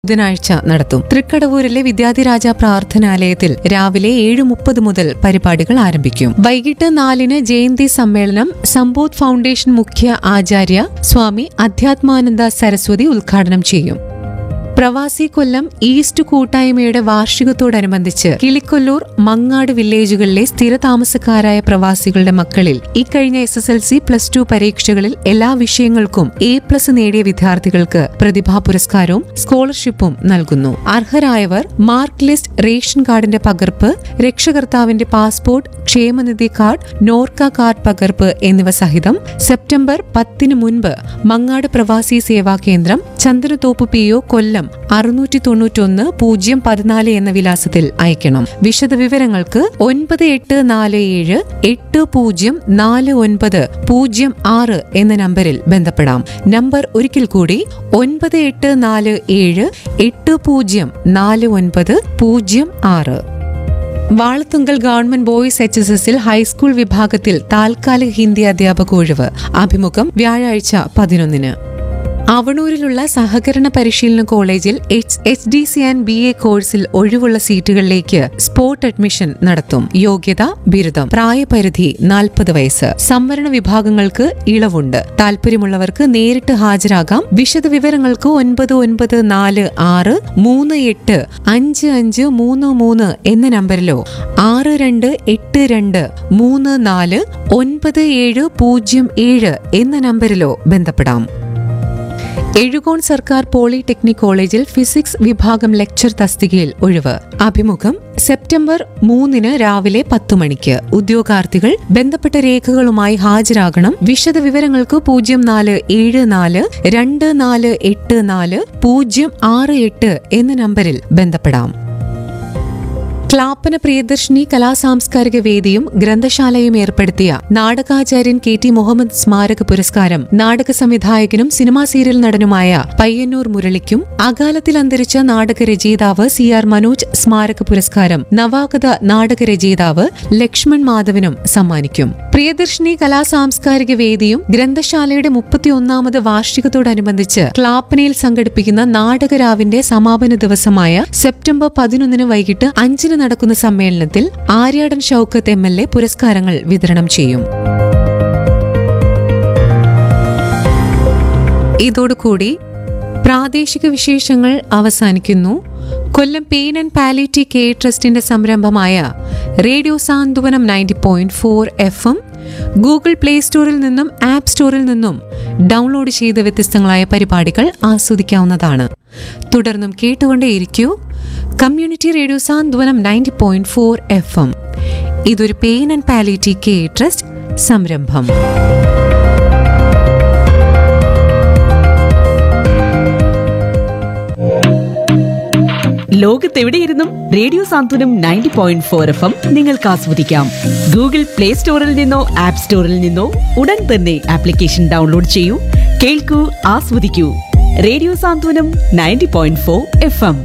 ബുധനാഴ്ച നടത്തും തൃക്കടവൂരിലെ വിദ്യാധിരാജ പ്രാർത്ഥനാലയത്തിൽ രാവിലെ ഏഴ് മുപ്പത് മുതൽ പരിപാടികൾ ആരംഭിക്കും വൈകിട്ട് നാലിന് ജയന്തി സമ്മേളനം സമ്പോധ് ഫൗണ്ടേഷൻ മുഖ്യ ആചാര്യ സ്വാമി അധ്യാത്മാനന്ദ സരസ്വതി ഉദ്ഘാടനം ചെയ്യും പ്രവാസി കൊല്ലം ഈസ്റ്റ് കൂട്ടായ്മയുടെ വാർഷികത്തോടനുബന്ധിച്ച് കിളിക്കൊല്ലൂർ മങ്ങാട് വില്ലേജുകളിലെ സ്ഥിരതാമസക്കാരായ പ്രവാസികളുടെ മക്കളിൽ ഇക്കഴിഞ്ഞ S S L C plus two പരീക്ഷകളിൽ എല്ലാ വിഷയങ്ങൾക്കും എ പ്ലസ് നേടിയ വിദ്യാർത്ഥികൾക്ക് പ്രതിഭാ പുരസ്കാരവും സ്കോളർഷിപ്പും നൽകുന്നു അർഹരായവർ മാർക്ക് ലിസ്റ്റ് റേഷൻ കാർഡിന്റെ പകർപ്പ് രക്ഷകർത്താവിന്റെ പാസ്പോർട്ട് ക്ഷേമനിധി കാർഡ് നോർക്ക കാർഡ് പകർപ്പ് എന്നിവ സഹിതം സെപ്റ്റംബർ പത്തിന് മുൻപ് മങ്ങാട് പ്രവാസി സേവാ കേന്ദ്രം ചന്ദ്രതോപ്പ് പി ഒ കൊല്ലം അറുന്നൂറ്റി തൊണ്ണൂറ്റൊന്ന് പൂജ്യം പതിനാല് എന്ന വിലാസത്തിൽ അയക്കണം വിശദവിവരങ്ങൾക്ക് ഒൻപത് എട്ട് നാല് ഏഴ് എട്ട് പൂജ്യം നാല് ഒൻപത് പൂജ്യം ആറ് എന്ന നമ്പറിൽ ബന്ധപ്പെടാം നമ്പർ ഒരിക്കൽ കൂടി ഒൻപത് എട്ട് നാല് ഏഴ് എട്ട് പൂജ്യം നാല് ഒൻപത് പൂജ്യം ആറ് Valathungal government boys H S എസിൽ ഹൈസ്കൂൾ വിഭാഗത്തിൽ താൽക്കാലിക ഹിന്ദി അധ്യാപക ഒഴിവ് അഭിമുഖം വ്യാഴാഴ്ച പതിനൊന്നിന് അവണൂരിലുള്ള സഹകരണ പരിശീലന കോളേജിൽ H H D C and B A കോഴ്സിൽ ഒഴിവുള്ള സീറ്റുകളിലേക്ക് സ്പോട്ട് അഡ്മിഷൻ നടത്തും യോഗ്യത ബിരുദം പ്രായപരിധി നാൽപ്പത് വയസ്സ് സംവരണ വിഭാഗങ്ങൾക്ക് ഇളവുണ്ട് താല്പര്യമുള്ളവർക്ക് നേരിട്ട് ഹാജരാകാം വിശദവിവരങ്ങൾക്ക് ഒൻപത് ഒൻപത് നാല് ആറ് മൂന്ന് എട്ട് അഞ്ച് അഞ്ച് മൂന്ന് മൂന്ന് എന്ന നമ്പറിലോ ആറ് രണ്ട് എട്ട് രണ്ട് മൂന്ന് നാല് ഒൻപത് ഏഴ് പൂജ്യം ഏഴ് എന്ന നമ്പറിലോ ബന്ധപ്പെടാം എഴുകോൺ സർക്കാർ പോളിടെക്നിക് കോളേജിൽ ഫിസിക്സ് വിഭാഗം ലെക്ചർ തസ്തികയിൽ ഒഴിവ് അഭിമുഖം സെപ്റ്റംബർ മൂന്നിന് രാവിലെ പത്തു മണിക്ക് ഉദ്യോഗാർത്ഥികൾ ബന്ധപ്പെട്ട രേഖകളുമായി ഹാജരാകണം വിശദ വിവരങ്ങൾക്ക് പൂജ്യം നാല് ഏഴ് നാല് രണ്ട് നാല് എട്ട് നാല് പൂജ്യം ആറ് എട്ട് എന്ന നമ്പറിൽ ബന്ധപ്പെടാം ക്ലാപ്പന പ്രിയദർശിനി കലാസാംസ്കാരിക വേദിയും ഗ്രന്ഥശാലയും ഏർപ്പെടുത്തിയ നാടകാചാര്യൻ കെ ടി മുഹമ്മദ് സ്മാരക പുരസ്കാരം നാടക സംവിധായകനും സിനിമാ സീരിയൽ നടനുമായ പയ്യന്നൂർ മുരളിക്കും അകാലത്തിൽ അന്തരിച്ച നാടക രചയിതാവ് സി ആർ മനോജ് സ്മാരക പുരസ്കാരം നവാഗത നാടക രചയിതാവ് ലക്ഷ്മൺ മാധവനും സമ്മാനിക്കും പ്രിയദർശിനി കലാസാംസ്കാരിക വേദിയും ഗ്രന്ഥശാലയുടെ മുപ്പത്തിയൊന്നാമത് വാർഷികത്തോടനുബന്ധിച്ച് ക്ലാപ്പനയിൽ സംഘടിപ്പിക്കുന്ന നാടകരാവിന്റെ സമാപന ദിവസമായ സെപ്റ്റംബർ പതിനൊന്നിന് വൈകിട്ട് അഞ്ചിന് നടക്കുന്ന സമ്മേളനത്തിൽ Aryadan Shoukath M L A പുരസ്കാരങ്ങൾ വിതരണം ചെയ്യും ഇതോടുകൂടി പ്രാദേശിക വിശേഷങ്ങൾ അവസാനിക്കുന്നു Kollam pain and palliative care ട്രസ്റ്റിന്റെ സംരംഭമായ radio Santhwanam ninety point four F M Google Play സ്റ്റോറിൽ നിന്നും ആപ്പ് സ്റ്റോറിൽ നിന്നും ഡൗൺലോഡ് ചെയ്ത വ്യത്യസ്തങ്ങളായ പരിപാടികൾ ആസ്വദിക്കാവുന്നതാണ് തുടർന്നും കേട്ടുകൊണ്ടേയിരിക്കൂ community radio Santhwanam ninety point four F M ഇതൊരു pain and palliative care trust സംരംഭം ലോകത്തെവിടെയിരുന്നും radio Santhwanam ninety point four F M നിങ്ങൾക്ക് ആസ്വദിക്കാം ഗൂഗിൾ പ്ലേ സ്റ്റോറിൽ നിന്നോ ആപ്പ് സ്റ്റോറിൽ നിന്നോ ഉടൻ തന്നെ ആപ്ലിക്കേഷൻ ഡൗൺലോഡ് ചെയ്യൂ കേൾക്കൂ ആസ്വദിക്കൂ radio Santhwanam ninety point four F M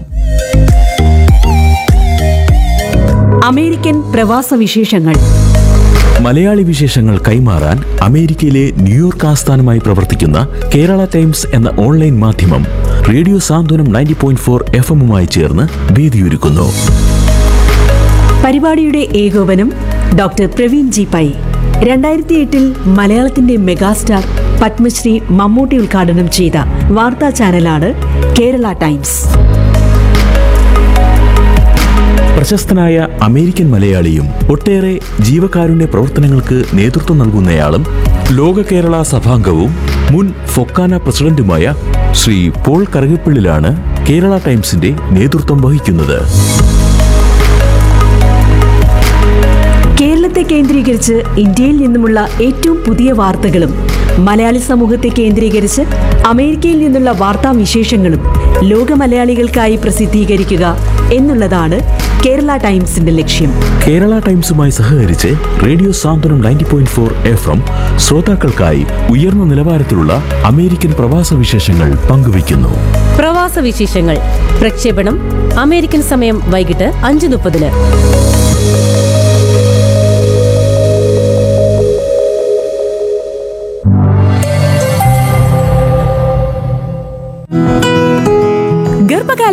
American പ്രവാസ വിശേഷങ്ങൾ മലയാളി വിശേഷങ്ങൾ കൈമാറാൻ അമേരിക്കയിലെ ന്യൂയോർക്ക് ആസ്ഥാനമായി പ്രവർത്തിക്കുന്ന കേരള ടൈംസ് എന്ന ഓൺലൈൻ മാധ്യമം radio Santhwanam ninety point four F എമ്മുമായി ചേർന്ന് വേദിയൊരുക്കുന്നു പരിപാടിയുടെ ഏകോപനം ഡോക്ടർ പ്രവീൺ ജി പൈ രണ്ടായിരത്തി എട്ടിൽ മലയാളത്തിന്റെ മെഗാസ്റ്റാർ പത്മശ്രീ മമ്മൂട്ടി ഉദ്ഘാടനം ചെയ്ത വാർത്താ ചാനലാണ് കേരള ടൈംസ് പ്രശസ്തനായ അമേരിക്കൻ മലയാളിയും ഒട്ടേറെ ജീവകാരുണ്യ പ്രവർത്തനങ്ങൾക്ക് നേതൃത്വം നൽകുന്നയാളും ലോക കേരള സഭാംഗവും മുൻ ഫൊക്കാന പ്രസിഡന്റുമായ ശ്രീ പോൾ കറുകപ്പിള്ളിലാണ് കേരള ടൈംസിന്റെ നേതൃത്വം വഹിക്കുന്നത് കേരളത്തെ കേന്ദ്രീകരിച്ച് ഇന്ത്യയിൽ നിന്നുമുള്ള ഏറ്റവും പുതിയ വാർത്തകളും മലയാളി സമൂഹത്തെ കേന്ദ്രീകരിച്ച് അമേരിക്കയിൽ നിന്നുള്ള വാർത്താ വിശേഷങ്ങളും ലോക മലയാളികൾക്കായി പ്രസിദ്ധീകരിക്കുക എന്നുള്ളതാണ് കേരള ടൈംസിന്റെ ലക്ഷ്യം കേരള ടൈംസുമായി സഹകരിച്ച് radio Santhwanam ninety point four F M ശ്രോതാക്കൾക്കായി ഉയർന്ന നിലവാരത്തിലുള്ള അമേരിക്കൻ പ്രവാസ വിശേഷങ്ങൾ പങ്കുവയ്ക്കുന്നു പ്രവാസ വിശേഷങ്ങൾ പ്രക്ഷേപണം അമേരിക്കൻ സമയം വൈകിട്ട് അഞ്ച് മുപ്പതിന്